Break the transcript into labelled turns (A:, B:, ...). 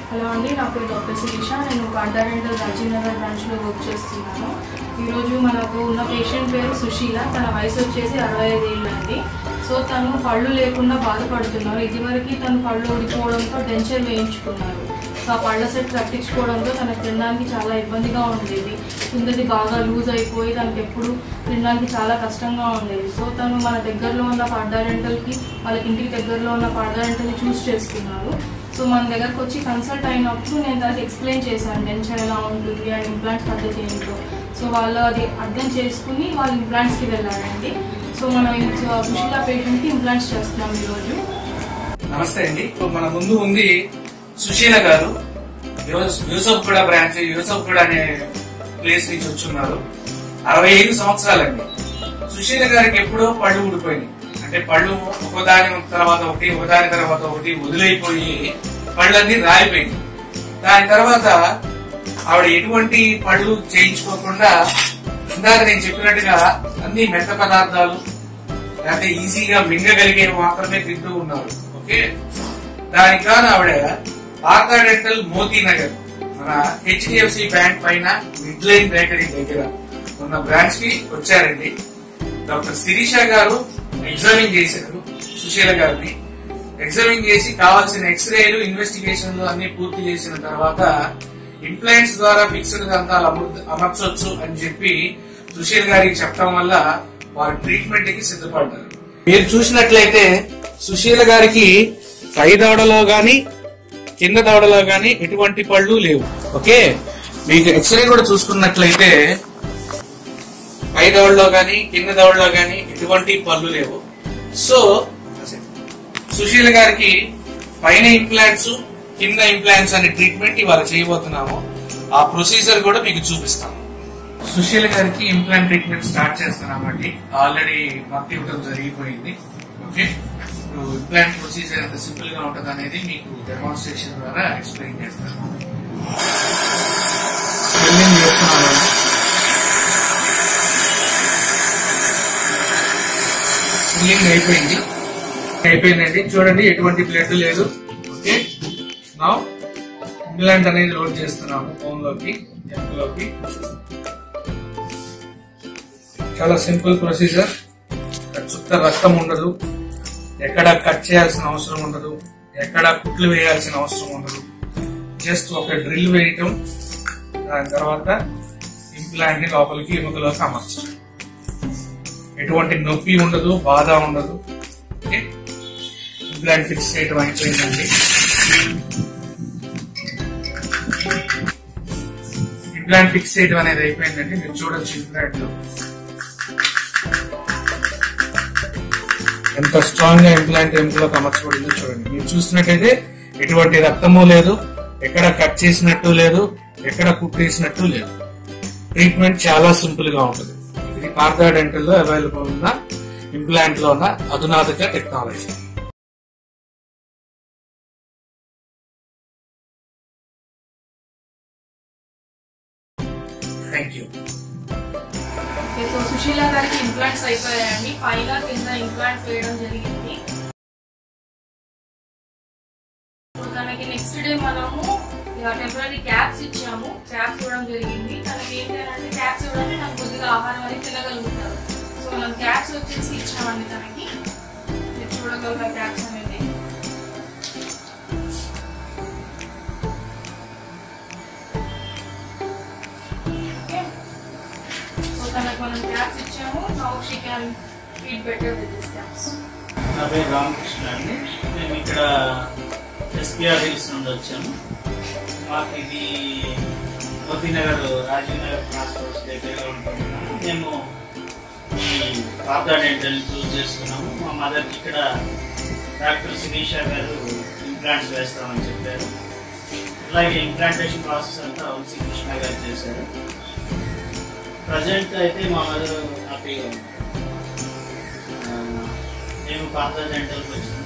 A: hello అండి నా పేరు డాక్టర్ శిరీష నేను పాండారెంటల్ రాజీవ్నగర్ బ్రాంచ్లో వర్క్ చేస్తున్నాను ఈరోజు మనకు ఉన్న పేషెంట్ పేరు సుశీల తన వయసు వచ్చేసి అరవై ఐదు ఏళ్ళు అండి సో తను పళ్ళు లేకుండా బాధపడుతున్నారు ఇదివరకు తను పళ్ళు ఊడిపోవడంతో డెంచర్ వేయించుకున్నారు సో ఆ పళ్ళ సెట్ కట్టించుకోవడంతో తనకు తినడానికి చాలా ఇబ్బందిగా ఉండేది కిందది బాగా లూజ్ అయిపోయి తనకి ఎప్పుడు తినడానికి చాలా కష్టంగా ఉండేది సో తను మన దగ్గరలో ఉన్న పాడ్డా రెంటల్కి వాళ్ళకి ఇంటికి దగ్గరలో ఉన్న పాడ్డా రెంటల్ని చూస్ చేసుకున్నారు సో మన దగ్గరకు వచ్చి కన్సల్ట్ అయినప్పుడు నేను తనకి ఎక్స్ప్లెయిన్ చేశాను డెన్షన్ ఎలా ఉంటుంది అండ్ ఇంప్లాంట్స్ పద్ధతి ఏంటో సో వాళ్ళు అది అర్థం చేసుకుని వాళ్ళు ఇంప్లాంట్స్కి వెళ్ళారండి సో మనం సుశీల పేషెంట్కి ఇంప్లాంట్స్ చేస్తున్నాం ఈరోజు
B: నమస్తే అండి ఇప్పుడు మన ముందు ఉంది సుశీల గారు యూసఫ్ కూడా బ్రాంచ్ యూసఫ్ కూడా అనే ప్లేస్ నుంచి వచ్చున్నారు అరవై ఐదు సంవత్సరాలండి సుశీల గారికి ఎప్పుడో పళ్ళు ఊడిపోయినాయి అంటే పళ్ళు ఒకదాని తర్వాత ఒకటి ఒకదాని తర్వాత ఒకటి వదిలైపోయి పళ్ళన్నీ రాలిపోయింది దాని తర్వాత ఆవిడ ఎటువంటి పళ్ళు చేయించుకోకుండా ఇందాక నేను చెప్పినట్టుగా అన్ని మెత్త పదార్థాలు లేకపోతే ఈజీగా మింగగలిగేవి మాత్రమే తింటూ ఉన్నారు ఓకే దానికి కాదు ఆవిడ పార్తా డెంటల్ మోతీ నగర్ మన హెచ్డిఎఫ్సి బ్యాంక్ పైన మిడ్ లైన్ బేకరీ దగ్గర ఉన్న బ్రాంచ్ కి వచ్చారండి డాక్టర్ శిరీష గారు ఎగ్జామిన్ చేశారు సుశీల గారిని ఎగ్జామిన్ చేసి కావాల్సిన ఎక్స్రేలు ఇన్వెస్టిగేషన్లు అన్ని పూర్తి చేసిన తర్వాత ఇంప్లాంట్స్ ద్వారా ఫిక్స్డ్ దంతాలు అమర్- అమర్చొచ్చు అని చెప్పి సుశీల్ గారికి చెప్పడం వల్ల వారు ట్రీట్మెంట్ కి సిద్ధపడ్డారు మీరు చూసినట్లయితే సుశీల గారికి పై దవడలో గాని కింద దవడలో గాని ఎటువంటి పళ్ళు లేవు ఓకే మీకు ఎక్స్రే కూడా చూసుకున్నట్లయితే పై దవడలో గాని కింద దవడలో గాని ఎటువంటి పళ్ళు లేవు సో సుశీల గారికి పైన ఇంప్లాంట్స్ కింద ఇంప్లాంట్స్ అనే ట్రీట్మెంట్ ఇవాళ చేయబోతున్నాము ఆ ప్రొసీజర్ కూడా మీకు చూపిస్తాము సుశీల గారికి ఇంప్లాంట్ ట్రీట్మెంట్ స్టార్ట్ చేస్తున్నామండి ఆల్రెడీ మట్టి ఇవ్వడం జరిగిపోయింది ఓకే ఇప్పుడు ఇంప్లాంట్ ప్రొసీజర్ ఎంత సింపుల్ గా ఉంటుంది అనేది మీకు డెమాన్స్ట్రేషన్ ద్వారా ఎక్స్ప్లెయిన్ చేస్తాను స్వెల్లింగ్ చేస్తున్నాను స్విల్లింగ్ అయిపోయింది అయిపోయిందండి చూడండి ఎటువంటి బ్లడ్ లేదు ఓకే నా ఇంప్లాంట్ అనేది లోడ్ చేస్తున్నాము ఫోన్ లోకి లోకి చాలా సింపుల్ ప్రొసీజర్ చుక్క రక్తం ఉండదు ఎక్కడ కట్ చేయాల్సిన అవసరం ఉండదు ఎక్కడ కుట్లు వేయాల్సిన అవసరం ఉండదు జస్ట్ ఒక డ్రిల్ వేయటం దాని తర్వాత ఇంప్లాంట్ ని లోపలికి ఎముకలోకి అమర్చడం ఎటువంటి నొప్పి ఉండదు బాధ ఉండదు ఓకే ఇంప్లాంట్ ఫిక్స్ చేయడం అయిపోయిందండి ఇంప్లాంట్ ఫిక్స్ చేయడం అనేది అయిపోయిందండి మీరు చూడొచ్చు ఇంప్లాంట్ లో ఎంత స్ట్రాంగ్ గా ఇంప్లాంట్ ఎముకలోకి అమర్చబడిందో చూడండి మీరు చూసినట్టయితే ఎటువంటి రక్తము లేదు ఎక్కడ కట్ చేసినట్టు లేదు ఎక్కడ కుట్టేసినట్టు లేదు ట్రీట్మెంట్ చాలా సింపుల్ గా ఉంటుంది ఇది పార్థా డెంటల్ లో అవైలబుల్ ఉన్న ఇంప్లాంట్ లో ఉన్న అధునాతక technology thank you
A: okay so Sushila గారికి ఇంప్లాంట్స్ అయిపోయాయండి పైన కింద ఇంప్లాంట్స్ వేయడం జరిగింది సో తనకి నెక్స్ట్ డే మనము టెంపరీ క్యాప్స్ ఇచ్చాము క్యాప్స్ ఇవ్వడం జరిగింది తనకి ఏంటి అని అంటే క్యాప్స్ ఇవ్వడానికి తనకు కొద్దిగా ఆహారం అనేది తినగలుగుతారు సో మనం క్యాప్స్ వచ్చేసి ఇచ్చామండి తనకి మీరు చూడగలరా క్యాప్స్ అనేది ఓకే సో తనకు మనం క్యాప్స్ ఇచ్చాము how she can feed better with this caps
C: నా పేరు రామకృష్ణ అండి మేము ఇక్కడ ఎస్పీఆర్ హిల్స్ నుండి వచ్చాము మాకు ఇది మోతీనగర్ రాజీవ్ నగర్ క్రాస్ రోడ్స్ దగ్గరగా ఉంటుంది మేము ఈ పార్థా డెంటల్ చూస్ చేసుకున్నాము మా మదర్కి ఇక్కడ డాక్టర్ శిరీష గారు ఇంప్లాంట్స్ వేస్తామని చెప్పారు అలాగే ఇంప్లాంటేషన్ ప్రాసెస్ అంతా వంశీ కృష్ణ గారు చేశారు ప్రజెంట్ అయితే మా మదర్ హ్యాపీగా ఉంది ఆ, నేను పాత డెంటల్కి వచ్చిన